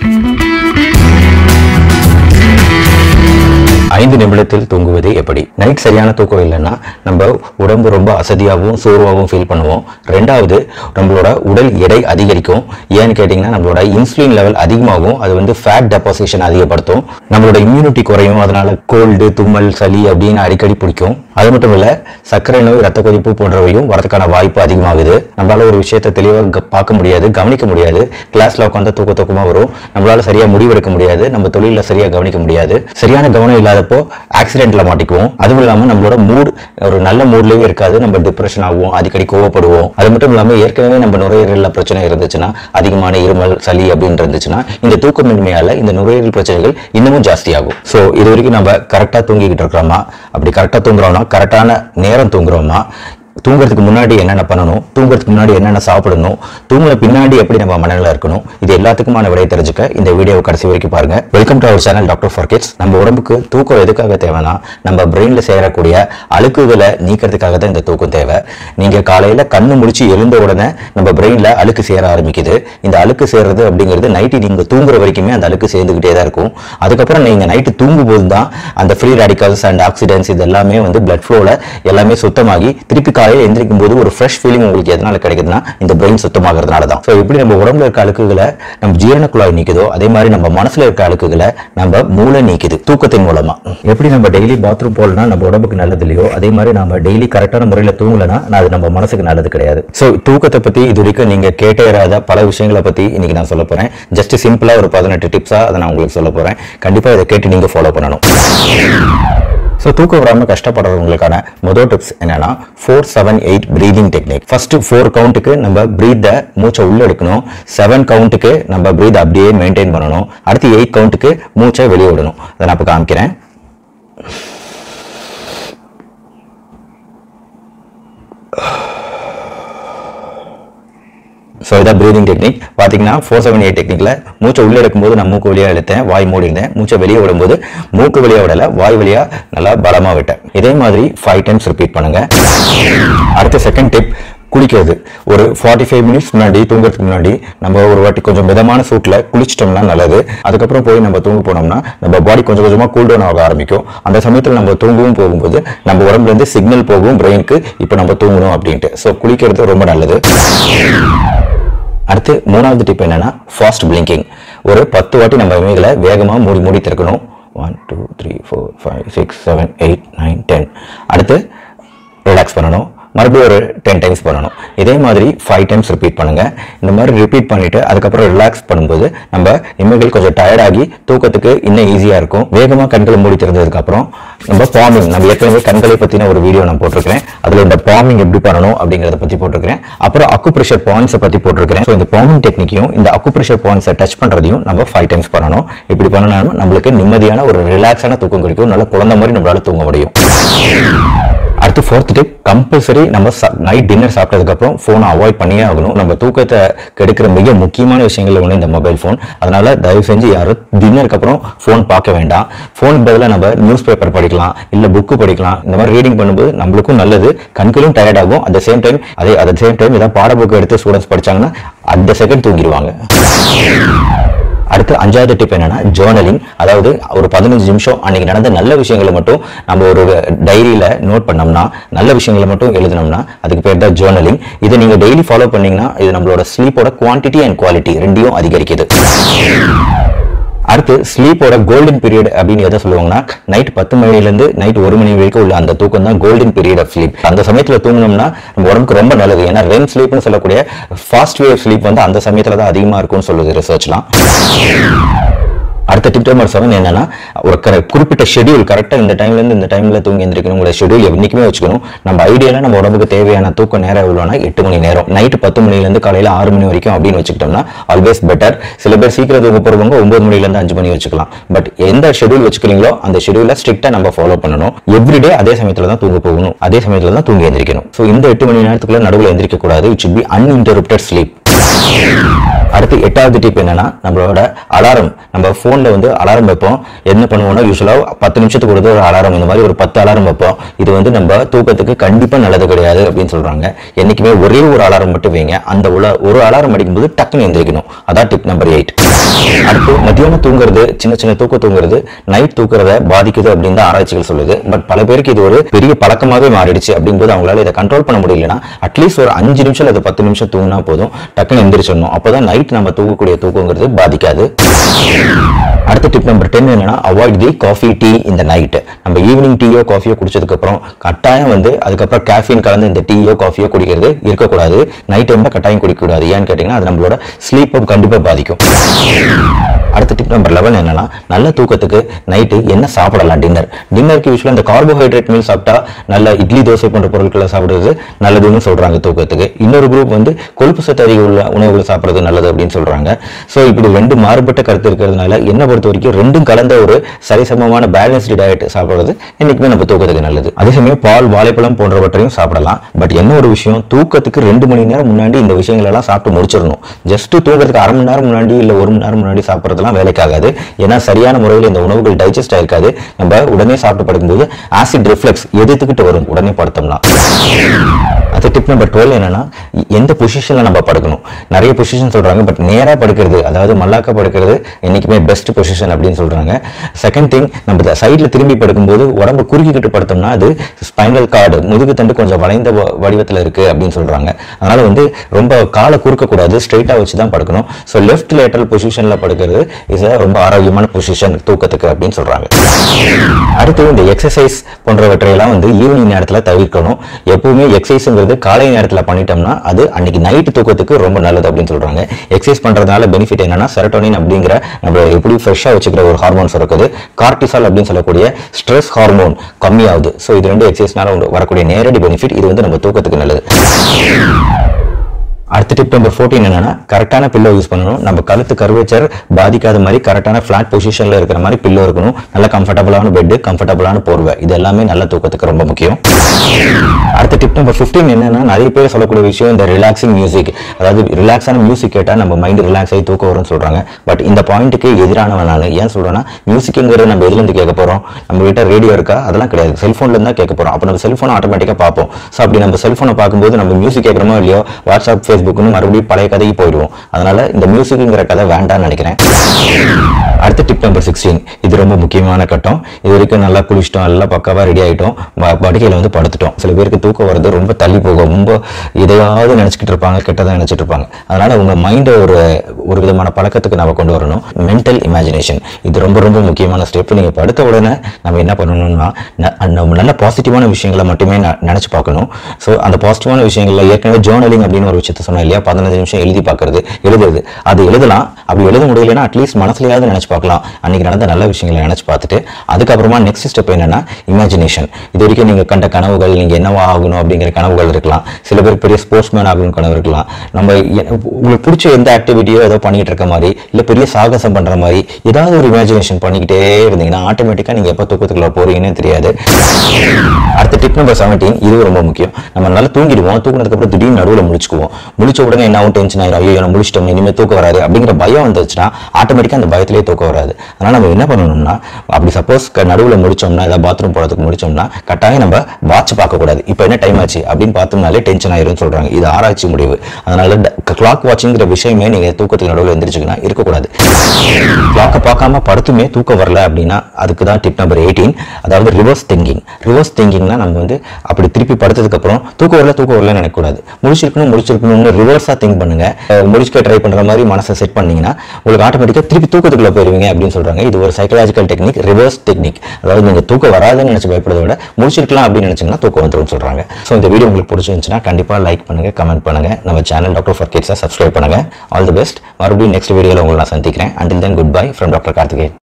ஐந்து நிமிடத்தில் தூங்குவது எப்படி நைட் சரியான தூக்கம் இல்லைன்னா நம்ம உடம்பு ரொம்ப அசதியாகவும் சோர்வாகவும் ஃபீல் பண்ணுவோம் ரெண்டாவது நம்மளோட உடல் எடை அதிகரிக்கும் ஏன்னு கேட்டிங்கன்னா நம்மளோட இன்சுலின் லெவல் அதிகமாகும் அது வந்து ஃபேட் டெபாசிஷன் அதிகப்படுத்தும் நம்மளோட இம்யூனிட்டி குறையும் அதனால கோல்டு தும்மல் சளி அப்படின்னு அடிக்கடி பிடிக்கும் அது மட்டும் இல்ல சர்க்கரை நோய் ரத்த கொதிப்பு போன்றவையும் வரதுக்கான வாய்ப்பு அதிகமாகுது நம்மளால ஒரு விஷயத்தை தெளிவாக பார்க்க முடியாது கவனிக்க முடியாது கிளாஸ்ல உட்காந்து தூக்க தூக்கமா வரும் நம்மளால சரியா முடிவெடுக்க முடியாது நம்ம தொழில சரியா கவனிக்க முடியாது சரியான கவனம் இல்லாதப்போ ஆக்சிடென்ட்ல மாட்டிக்குவோம் அதுவும் இல்லாம நம்மளோட மூட் ஒரு நல்ல மூட்லயே இருக்காது நம்ம டிப்ரெஷன் ஆகும் அடிக்கடி கோவப்படுவோம் அது மட்டும் இல்லாம ஏற்கனவே நம்ம நுரையீரல்ல பிரச்சனை இருந்துச்சுன்னா அதிகமான இருமல் சளி அப்படின்னு இருந்துச்சுன்னா இந்த தூக்கமின்மையால இந்த நுரையீரல் பிரச்சனைகள் இன்னமும் ஜாஸ்தியாகும் ஸோ இது வரைக்கும் நம்ம கரெக்டா தூங்கிக்கிட்டு இருக்கிறோமா அப்படி கரெக்டா தூங்குறோம்னா கரெக்டான நேரம் தூங்குறோமா தூங்குறதுக்கு முன்னாடி என்னென்ன பண்ணணும் தூங்குறதுக்கு முன்னாடி என்னென்ன சாப்பிடணும் தூங்குன பின்னாடி எப்படி நம்ம மனநிலை இருக்கணும் இது எல்லாத்துக்குமான விடையை தெரிஞ்சுக்க இந்த வீடியோ கடைசி வரைக்கும் பாருங்க welcome to our channel doctor for kids நம்ம உடம்புக்கு தூக்கம் எதுக்காக தேவைன்னா நம்ம பிரெயின்ல சேரக்கூடிய அழுக்குகளை நீக்கிறதுக்காக தான் இந்த தூக்கம் தேவை நீங்க காலையில கண்ணு முடிச்சு எழுந்த உடனே நம்ம பிரெயின்ல அழுக்கு சேர ஆரம்பிக்குது இந்த அழுக்கு சேர்றது அப்படிங்கிறது நைட்டு நீங்க தூங்குற வரைக்குமே அந்த அழுக்கு சேர்ந்துகிட்டே தான் இருக்கும் அதுக்கப்புறம் நீங்க நைட்டு தூங்கும் போது தான் அந்த ஃப்ரீ ரேடிக்கல்ஸ் அண்ட் ஆக்சிடென்ட்ஸ் இது எல்லாமே வந்து பிளட் ஃப்ளோல எல்லாமே சுத்தமாகி திருப்பி காலையில் எந்திரிக்கும் போது ஒரு ஃப்ரெஷ் ஃபீலிங் உங்களுக்கு எதனால கிடைக்குதுன்னா இந்த பிரெயின் சுத்தமாகறதுனால தான் ஸோ எப்படி நம்ம உடம்புல இருக்க அழுக்குகளை நம்ம ஜீரண குழாய் நீக்குதோ அதே மாதிரி நம்ம மனசுல இருக்க அழுக்குகளை நம்ம மூளை நீக்குது தூக்கத்தின் மூலமா எப்படி நம்ம டெய்லி பாத்ரூம் போகலனா நம்ம உடம்புக்கு நல்லது இல்லையோ அதே மாதிரி நம்ம டெய்லி கரெக்டான முறையில் தூங்கலைன்னா அது நம்ம மனசுக்கு நல்லது கிடையாது ஸோ தூக்கத்தை பத்தி இது வரைக்கும் நீங்க கேட்டே இராத பல விஷயங்களை பத்தி இன்னைக்கு நான் சொல்ல போறேன் ஜஸ்ட் சிம்பிளா ஒரு பதினெட்டு டிப்ஸா அதை நான் உங்களுக்கு சொல்ல போறேன் கண்டிப்பா இதை கேட்டு நீங்க ஃபாலோ பண்ணணும் ஸோ தூக்கம் வராமல் கஷ்டப்படுறவங்களுக்கான முதல் டிப்ஸ் என்னன்னா four seven eight breathing technique first four கவுண்ட்டுக்கு நம்ம ப்ரீத்தை மூச்சை உள்ள எடுக்கணும் செவன் கவுண்ட்டுக்கு நம்ம ப்ரீத் அப்படியே மெயின்டைன் பண்ணணும் அடுத்து எயிட் கவுண்ட்டுக்கு மூச்சை வெளியே விடணும் அதை நான் இப்போ காமிக்கிறேன் ஸோ இதான் ப்ரீதிங் டெக்னிக் பார்த்தீங்கன்னா ஃபோர் செவன் எயிட் டெக்னிக்கில் மூச்சை உள்ளே எடுக்கும்போது நான் மூக்கு வழியாக இழுத்தேன் வாய் மூடி இருந்தேன் மூச்சை வெளியே விடும்போது மூக்கு வழியாக விடலை வாய் வழியாக நல்லா பலமாக விட்டேன் இதே மாதிரி ஃபைவ் டைம்ஸ் ரிப்பீட் பண்ணுங்க அடுத்த செகண்ட் டிப் குளிக்கிறது ஒரு ஃபார்ட்டி ஃபைவ் மினிட்ஸ் முன்னாடி தூங்குறதுக்கு முன்னாடி நம்ம ஒரு வாட்டி கொஞ்சம் மிதமான சூட்டில் குளிச்சிட்டோம்னா நல்லது அதுக்கப்புறம் போய் நம்ம தூங்க போனோம்னா நம்ம பாடி கொஞ்சம் கொஞ்சமாக கூல் டவுன் ஆக ஆரம்பிக்கும் அந்த சமயத்தில் நம்ம தூங்கவும் போகும்போது நம்ம உடம்புல இருந்து சிக்னல் போகும் பிரெயினுக்கு இப்போ நம்ம தூங்கணும் அப்படின்ட்டு ஸோ குளிக்கிறது ரொம்ப நல்லது அடுத்து மூணாவது டிப் என்னன்னா ஃபாஸ்ட் பிளிங்கிங் ஒரு பத்து வாட்டி நம்ம இமைகளை வேகமாக மூடி மூடி திறக்கணும் one two three four five six seven eight nine ten அடுத்து ரிலாக்ஸ் பண்ணணும் மறுபடியும் ஒரு டென் டைம்ஸ் பண்ணணும் இதே மாதிரி ஃபைவ் டைம்ஸ் ரிப்பீட் பண்ணுங்க இந்த மாதிரி ரிப்பீட் பண்ணிட்டு அதுக்கப்புறம் ரிலாக்ஸ் பண்ணும்போது நம்ம இமைகள் கொஞ்சம் டயர்டாகி தூக்கத்துக்கு இன்னும் ஈஸியாக இருக்கும் வேகமாக கண்களை மூடி திறந்ததுக்கு அப்புறம் நம்ம பாமிங் நம்ம ஏற்கனவே கண்களை பற்றின ஒரு வீடியோ நான் போட்டிருக்கிறேன் அதில் இந்த பாமிங் எப்படி பண்ணணும் அப்படிங்கிறத பற்றி போட்டிருக்கிறேன் அப்புறம் அக்கு ப்ரெஷர் பாயிண்ட்ஸை பற்றி போட்டிருக்கிறேன் ஸோ இந்த பாமிங் டெக்னிக்கையும் இந்த அக்கு ப்ரெஷர் பாயிண்ட்ஸை டச் பண்ணுறதையும் நம்ம ஃபைவ் டைம்ஸ் பண்ணணும் இப்படி பண்ணனா நம்மளுக்கு நிம்மதியான ஒரு ரிலாக்ஸான தூக்கம் கிடைக்கும் நல்ல குழந்தை மாதிரி நம்மளால தூங்க முடியும் அடுத்து ஃபோர்த் டிப் கம்பல்சரி நம்ம நைட் டின்னர் சாப்பிட்டதுக்கு அப்புறம் ஃபோனை அவாய்ட் பண்ணியே ஆகணும் நம்ம தூக்கத்தை கெடுக்கிற மிக முக்கியமான விஷயங்கள் ஒன்று இந்த மொபைல் ஃபோன் அதனால தயவு செஞ்சு யாரும் டின்னருக்கு அப்புறம் ஃபோன் பார்க்க வேண்டாம் ஃபோன் பதிலாக நம்ம நியூஸ் பேப்பர் படிக்கலாம் இல்லை புக்கு படிக்கலாம் இந்த மாதிரி ரீடிங் பண்ணும்போது நம்மளுக்கும் நல்லது கண்களும் டயர்ட் ஆகும் அட் சேம் டைம் அதே அட் சேம் டைம் இதான் பாட புக்கு எடுத்து ஸ்டூடெண்ட்ஸ் படிச்சாங்கன்னா அந்த செகண்ட் தூங்கிடுவாங்க அடுத்து அஞ்சாவது டிப் என்னன்னா ஜேர்னலிங் அதாவது ஒரு பதினஞ்சு நிமிஷம் அன்னைக்கு நடந்த நல்ல விஷயங்களை மட்டும் நம்ம ஒரு டைரியில நோட் பண்ணோம்னா நல்ல விஷயங்களை மட்டும் எழுதினோம்னா அதுக்கு பேர் தான் ஜேர்னலிங் இதை நீங்க டெய்லி ஃபாலோ பண்ணீங்கன்னா இது நம்மளோட ஸ்லீப்போட குவான்டிட்டி அண்ட் குவாலிட்டி ரெண்டையும் அதிகரிக்குது அடுத்து ஸ்லீப்போட கோல்டன் பீரியட் அப்படின்னு எதை சொல்லுவாங்கன்னா நைட் பத்து மணிலேருந்து நைட் ஒரு மணி வரைக்கும் உள்ள அந்த தூக்கம் தான் கோல்டன் பீரியட் ஆஃப் ஸ்லீப் அந்த சமயத்தில் தூங்கினோம்னா நம்ம உடம்புக்கு ரொம்ப நல்லது ஏன்னா ரெம் ஸ்லீப்னு சொல்லக்கூடிய ஃபாஸ்ட் வேவ் ஸ்லீப் வந்து அந்த சமயத்தில் தான் அதிகமாக இருக்கும்னு சொல்லுது ரிசர்ச்லாம் அடுத்த டிப் நம்பர் செவன் என்னன்னா ஒரு கர- குறிப்பிட்ட ஷெடியூல் கரெக்டாக இந்த டைம்ல இருந்து இந்த டைம்ல தூங்கி எந்திரிக்கணும் உங்களோட ஷெடியூல் என்னைக்குமே வச்சுக்கணும் நம்ம ஐடியால நம்ம உடம்புக்கு தேவையான தூக்க நேரம் எவ்வளோனா எட்டு மணி நேரம் நைட்டு பத்து மணிலேருந்து காலையில ஆறு மணி வரைக்கும் அப்படின்னு வச்சுக்கிட்டோம்னா ஆல்வேஸ் பெட்டர் சில பேர் சீக்கிரம் தூங்க போறவங்க ஒன்பது மணிலேருந்து அஞ்சு மணி வச்சுக்கலாம் பட் எந்த ஷெடியூல் வச்சுக்கிறீங்களோ அந்த ஷெடியூல ஸ்ட்ரிக்டா நம்ம ஃபாலோ பண்ணணும் எவ்ரிடே அதே சமயத்துல தான் தூங்க போகணும் அதே சமயத்துல தான் தூங்கி எந்திரிக்கணும் ஸோ இந்த எட்டு மணி நேரத்துக்குள்ள நடுவில் எந்திரிக்க கூடாது it should be uninterrupted sleep அடுத்து எட்டாவது டிப் என்னன்னா நம்மளோட அலாரம் நம்ம போன்ல வந்து அலாரம் வைப்போம் என்ன பண்ணுவோம்னா யூஸ்வலா பத்து நிமிஷத்துக்கு ஒரு ஒரு அலாரம் இந்த மாதிரி ஒரு பத்து அலாரம் வைப்போம் இது வந்து நம்ம தூக்கத்துக்கு கண்டிப்பா நல்லது கிடையாது அப்படின்னு சொல்றாங்க என்னைக்குமே ஒரே ஒரு அலாரம் மட்டும் வைங்க அந்த உல ஒரு அலாரம் அடிக்கும்போது டக்குன்னு எந்திரிக்கணும் அதான் டிப் நம்பர் எயிட் அடுத்து மத்தியானம் தூங்குறது சின்ன சின்ன தூக்கம் தூங்குறது நைட் தூக்குறத பாதிக்குது அப்படின்னு தான் ஆராய்ச்சிகள் சொல்லுது பட் பல பேருக்கு இது ஒரு பெரிய பழக்கமாவே மாறிடுச்சு அப்படிங்கும்போது அவங்களால இதை கண்ட்ரோல் பண்ண முடியலன்னா அட்லீஸ்ட் ஒரு அஞ்சு நிமிஷம் அல்லது பத்து நிமிஷம் தூங்கினா போதும் டக்குன்னு எந்திரிச்சிடணும் அப்பதான் நைட் நம்ம தூங்கக்கூடிய தூக்கங்கிறது பாதிக்காது அடுத்த டிப் நம்பர் டென் என்னன்னா அவாய்ட் தி காஃபி டீ இந்த நைட் நம்ம ஈவினிங் டீயோ காஃபியோ குடிச்சதுக்கு அப்புறம் கட்டாயம் வந்து அதுக்கப்புறம் கேஃபீன் கலந்து இந்த டீயோ காஃபியோ குடிக்கிறது இருக்கக்கூடாது நைட் டைம்ல கட்டாயம் குடிக்கக்கூடாது ஏன்னு கேட்டீங்கன்னா அது நம்மளோட ஸ்லீப்பை கண்டிப்பா பாதிக்கும் அடுத்த டிப் நம்பர் லெவன் என்னன்னா நல்ல தூக்கத்துக்கு நைட்டு என்ன சாப்பிடலாம் டின்னர் டின்னருக்கு யூஸ்வலாக இந்த கார்போஹைட்ரேட் மீல் சாப்பிட்டா நல்ல இட்லி தோசை போன்ற பொருட்களை சாப்பிடுறது நல்லதுன்னு சொல்றாங்க தூக்கத்துக்கு இன்னொரு குரூப் வந்து கொழுப்பு சத்து அதிகம் உள்ள உணவுகளை சாப்பிடுறது நல்லது அப்படின்னு சொல்றாங்க ஸோ இப்படி ரெண்டு மாறுபட்ட கருத்து இருக்கிறதுனால என்ன பொறுத்த வரைக்கும் ரெண்டும் கலந்த ஒரு சரிசமமான பேலன்ஸ்டு டயட் சாப்பிடுறது என்னைக்குமே நம்ம தூக்கத்துக்கு நல்லது அதே சமயம் பால் வாழைப்பழம் போன்றவற்றையும் சாப்பிடலாம் பட் என்ன ஒரு விஷயம் தூக்கத்துக்கு ரெண்டு மணி நேரம் முன்னாடி இந்த விஷயங்கள் எல்லாம் சாப்பிட்டு முடிச்சிடணும் ஜஸ்ட் தூங்குறதுக்கு அரை மணி நேரம் முன்னாடி இல்ல ஒரு மணி நேரம் முன்னாடி சாப்பிட்றதுலாம் வேலைக்காகாது ஏன்னா சரியான முறையில் இந்த உணவுகள் டைஜஸ்ட் ஆயிருக்காது நம்ம உடனே சாப்பிட்டு படுக்கும்போது ஆசிட் ரிஃப்ளெக்ஸ் எதிர்த்துக்கிட்டு வரும் உடனே படுத்தோம்னா அது டிப் நம்பர் டுவெல் என்னன்னா எந்த பொசிஷன்ல நம்ம படுக்கணும் நிறைய பொசிஷன் சொல்றாங்க பட் நேரா படுக்கிறது அதாவது மல்லாக்க படுக்கிறது என்னைக்குமே பெஸ்ட் பொசிஷன் அப்படின்னு சொல்றாங்க செகண்ட் திங் நம்ம சைட்ல திரும்பி படுக்கும்போது உடம்பு குறுக்கிக்கிட்டு படுத்தோம்னா அது ஸ்பைனல் கார்டு முதுகு தண்டு கொஞ்சம் வளைந்த வ- வடிவத்துல இருக்கு அப்படின்னு சொல்றாங்க அதனால வந்து ரொம்ப காலை குறுக்க கூடாது ஸ்ட்ரைட்டா வச்சு தான் படுக்கணும் ஸோ லெஃப்ட் லேட்டரல் பொசிஷன்ல படுக்கிறது இஸ் ரொம்ப ஆரோக்கியமான பொசிஷன் தூக்கத்துக்கு அப்படின்னு சொல்றாங்க அடுத்து இந்த எக்ஸசைஸ் போன்றவற்றை எல்லாம் வந்து ஈவினிங் நேரத்துல தவிர்க்கணும் எப்பவுமே எக்ஸசைஸ்ங்கிறது காலை நேரத்துல பண்ணிட்டோம்னா அது அன்னைக்கு நைட் தூக்கத்துக்கு ரொம்ப நல்லது அப்படின்னு சொல்றாங்க எக்ஸசைஸ் பண்றதுனால பெனிஃபிட் என்னன்னா செரட்டோனின் அப்படிங்கிற நம்ம எப்படி ஃப்ரெஷ்ஷா வச்சுக்கிற ஒரு ஹார்மோன்ஸ் இருக்குது கார்டிசால் அப்படின்னு சொல்லக்கூடிய ஸ்ட்ரெஸ் ஹார்மோன் கம்மியாகுது ஸோ இது ரெண்டு எக்ஸசைஸ்னால வரக்கூடிய நேரடி பெனிஃபிட் இது வந்து நம்ம தூக்கத்துக்கு நல்லது அடுத்த டிப் நம்பர் ஃபோர்டீன் என்னன்னா கரெக்டான பில்லோ யூஸ் பண்ணணும் நம்ம கழுத்து கர்வேச்சர் பாதிக்காத மாதிரி கரெக்டான ஃபிளாட் பொசிஷன்ல இருக்கிற மாதிரி பில்லோ இருக்கணும் நல்ல கம்ஃபர்டபுளான பெட் கம்ஃபர்டபுளான போர்வை இது எல்லாமே நல்ல தூக்கத்துக்கு ரொம்ப முக்கியம் அடுத்த டிப் நம்பர் 15 என்னன்னா நிறைய பேர் சொல்லக்கூடிய விஷயம் இந்த ரிலாக்ஸிங் மியூசிக் அதாவது ரிலாக்ஸான மியூசிக் கேட்டா நம்ம மைண்ட் ரிலாக்ஸ் ஆகி தூக்கம் வரும்னு சொல்றாங்க பட் இந்த பாயிண்ட்டுக்கு எதிரானவன் நான் ஏன் சொல்றேன்னா மியூசிக்ங்கிறது நம்ம எதுல இருந்து கேட்க போறோம் நம்ம கிட்ட ரேடியோ இருக்கா அதெல்லாம் கிடையாது செல்போன்ல இருந்தா கேட்க போறோம் அப்ப நம்ம செல்போன் ஆட்டோமேட்டிக்கா பார்ப்போம் ஸோ அப்படி நம்ம செல்போனை பார்க்கும்போது நம்ம மியூசிக் கேட்கறோமோ இல்லையோ வாட்ஸ்அப் ஃபேஸ்புக்னு மறுபடியும் பழைய கதைக்கு போயிடுவோம் அதனால இந்த மியூசிக்ங்கிற கதை வேண்டாம்னு நினைக்கிறேன் அடுத்த டிப் நம்பர் சிக்ஸ்டீன் இது ரொம்ப முக்கியமான கட்டம் இது வரைக்கும் நல்லா குளிச்சிட்டோம் எல்லாம் பக்காவா ரெடி ஆயிட்டோம் ப- படுக்கையில வந்து படுத்துட்டோம் சில பேருக்கு தூக்கம் வர்றது ரொம்ப தள்ளி போகும் ரொம்ப இதையாவது நினைச்சிட்டு இருப்பாங்க கெட்டதா நினைச்சிட்டு இருப்பாங்க அதனால உங்க மைண்டை ஒரு ஒரு விதமான பழக்கத்துக்கு நம்ம கொண்டு வரணும் மென்டல் இமேஜினேஷன் இது ரொம்ப ரொம்ப முக்கியமான ஸ்டெப் நீங்க படுத்த உடனே நம்ம என்ன பண்ணணும்னா ந- நம்ம நல்ல பாசிட்டிவான விஷயங்களை மட்டுமே ந- நினைச்சு பார்க்கணும் ஸோ அந்த பாசிட்டிவான விஷயங்கள்ல ஏற்கனவே ஜேர்னலிங் அப்படின்னு ஒரு விஷயத்த சொன்னேன் இல்லையா பதினஞ்சு நிமிஷம் எழுதி பார்க்கறது எழுதுறது அது எழுதலாம் அப்படி எழுத முடியலன்னா அட்லீஸ்ட் மனசுலயாவது நினைச்சு பார்க்கலாம் அன்னைக்கு நடந்த நல்ல விஷயங்களை நினைச்சு பார்த்துட்டு அதுக்கப்புறமா நெக்ஸ்ட் ஸ்டெப் என்னன்னா இமேஜினேஷன் இது வரைக்கும் நீங்க கண்ட கனவுகள் நீங்க என்னவா ஆகணும் அப்படிங்கிற கனவுகள் இருக்கலாம் சில பேர் பெரிய ஸ்போர்ட்ஸ் மேன் ஆகணும் கனவு இருக்கலாம் நம்ம எ- உங்களுக்கு பிடிச்ச எந்த ஆக்டிவிட்டியோ ஏதோ பண்ணிட்டு இருக்க மாதிரி இல்ல பெரிய சாகசம் பண்ற மாதிரி ஏதாவது ஒரு இமேஜினேஷன் பண்ணிக்கிட்டே இருந்தீங்கன்னா ஆட்டோமேட்டிக்கா நீங்க எப்போ தூக்கத்துக்குள்ள போறீங்கன்னு தெரியாது அடுத்த டிப் நம்பர் செவன்டீன் இது ரொம்ப முக்கியம் நம்ம நல்லா தூங்கிடுவோம் தூங்கினதுக்கு அப்புறம் திடீர்னு நடுவுல முடிச்சுக்குவோம் முடிச்ச உடனே என்ன ஆகும் டென்ஷன் ஆயிரும் ஐயோ நான் முடிச்சிட்டோம் இனிமே தூக்கம் வராது அப்படிங்கிற பயம் வந்துச்சுன்னா ஆட்டோமேட்டிக்கா அந்த பயத்திலேயே தூக்கம் வராது அதனால நம்ம என்ன பண்ணணும்னா அப்படி சப்போஸ் நடுவுல முடிச்சோம்னா ஏதாவது பாத்ரூம் போறதுக்கு முடிச்சோம்னா கட்டாயம் நம்ம வாட்ச் பார்க்க கூடாது இப்போ என்ன டைம் ஆச்சு அப்படின்னு பார்த்தோம்னாலே டென்ஷன் ஆயிரும்னு சொல்றாங்க இது ஆராய்ச்சி முடிவு அதனால கிளாக் வாட்சிங்கிற விஷயமே நீங்க தூக்கத்துக்கு நடுவுல எந்திரிச்சுக்கணும் இருக்கக்கூடாது கிளாக்கை பார்க்காம படுத்துமே தூக்கம் வரல அப்படின்னா அதுக்கு தான் டிப் நம்பர் எயிட்டீன் அதாவது ரிவர்ஸ் திங்கிங் ரிவர்ஸ் திங்கிங்னா நம்ம வந்து அப்படி திருப்பி படுத்ததுக்கு அப்புறம் தூக்கம் வரல தூக்கம் வரல நினைக்கக்கூடாது முடிச்சிருக்கணும் முடிச்சிருக்கணும்னு ரிவர்ஸா திங்க் பண்ணுங்க அஹ் முடிச்சுக்க ட்ரை பண்ற மாதிரி மனசை செட் பண்ணீங்கன்னா உங்களுக்கு ஆட்டோமேட்டிக்கா திருப்பி தூக்கத்துக்குள்ள போயிருவீங்க அப்படின்னு சொல்றாங்க இது ஒரு சைக்கலாஜிக்கல் டெக்னிக் ரிவர்ஸ் டெக்னிக் அதாவது நீங்க தூக்கம் வராதுன்னு நினைச்சு பயப்படுறத விட முடிச்சிருக்கலாம் அப்படின்னு நினைச்சீங்கன்னா தூக்கம் வந்துரும் சொல்றாங்க ஸோ இந்த வீடியோ உங்களுக்கு பிடிச்சிருந்துச்சுன்னா கண்டிப்பா லைக் பண்ணுங்க கமெண்ட் பண்ணுங்க நம்ம சேனல் டாக்டர் ஃபார் கிட்ஸை சப்ஸ்கிரைப் பண்ணுங்க ஆல் தி பெஸ்ட் மறுபடியும் நெக்ஸ்ட் வீடியோல உங்களை நான் சந்திக்கிறேன் until then good bye from doctor Karthikeyan